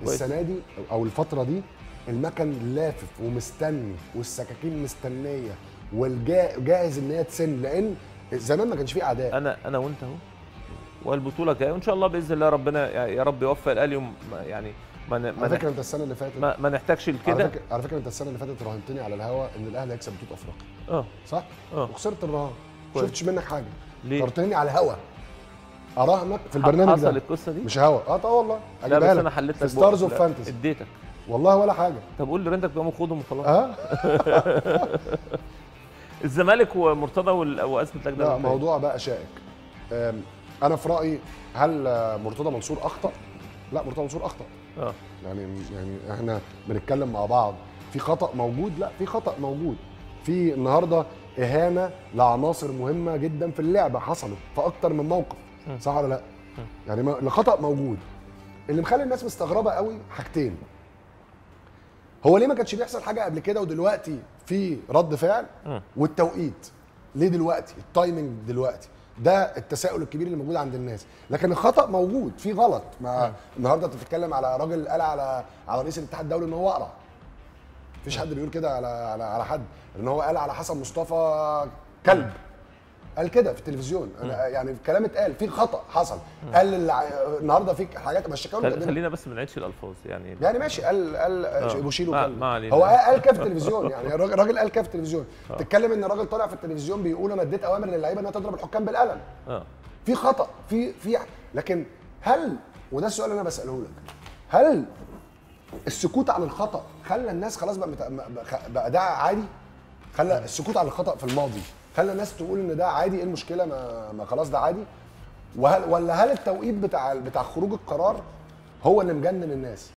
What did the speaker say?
السنه دي او الفتره دي المكن لافف ومستني والسكاكين مستنيه والجاهز ان هي تسن لان زمان ما كانش فيه اعداء انا انا وانت اهو والبطوله جايه وان شاء الله باذن الله ربنا يا رب يوفق الاهلي وما- يعني ما ن- على ما, فكره نح- انت السنه اللي فاتت ما, ما نحتاجش على لكده فكره على فكره انت السنه اللي فاتت راهنتني على الهوا ان الاهلي هيكسب بطوله افريقيا اه صح؟ اه وخسرت الرهان كويس. شفتش منك حاجه ليه راهنتني على الهوا اراهنك في البرنامج حصل ده القصه دي مش هوا اه طبعا والله لا أجيبها بس لك. انا حليت في لك ستارز بقى. اوف لا، فانتسي اديتك والله ولا حاجه طب قول لريندك بقى خدهم وخلاص اه الزمالك ومرتضى وال- وازمه لجنه لا الأولمبية. موضوع بقى شائك أم، انا في رايي هل آه، مرتضى منصور اخطا لا مرتضى منصور اخطا اه يعني يعني احنا بنتكلم مع بعض في خطا موجود لا في خطا موجود في النهارده اهانه لعناصر مهمه جدا في اللعبه حصلت في اكتر من موقف صح ولا لا يعني ما- الخطا موجود اللي مخلي الناس مستغربه قوي حاجتين هو ليه ما كانش بيحصل حاجه قبل كده ودلوقتي في رد فعل مم. والتوقيت ليه دلوقتي التايمنج دلوقتي ده التساؤل الكبير اللي موجود عند الناس لكن الخطا موجود في غلط ما النهارده انت بتتكلم على راجل قال على على رئيس الاتحاد الدولي ان هو اقرع مفيش حد بيقول كده على على على حد ان هو قال على حسن مصطفى كلب قال كده في التلفزيون انا يعني الكلام اتقال في خطا حصل قال الع- النهارده في حاجات مش شكاوى خل- مقدمة. خلينا بس ما نعيدش الالفاظ يعني يعني ماشي قال قال بوشيلو ما- كلب ما علينا. هو قال قال كده في التلفزيون يعني الراجل الراجل قال كده في التلفزيون تتكلم ان الراجل طالع في التلفزيون بيقول انا اديت اوامر للعيبه انها تضرب الحكام بالقلم اه في خطا في في لكن هل وده السؤال اللي انا بساله لك هل السكوت عن الخطا خلى الناس خلاص بقى مت- بقى- بقى ده عادي خلى السكوت عن الخطا في الماضي خلى الناس تقول ان ده عادي ايه المشكله ما, ما خلاص ده عادي وهل ولا هل التوقيت بتاع بتاع خروج القرار هو اللي مجنن الناس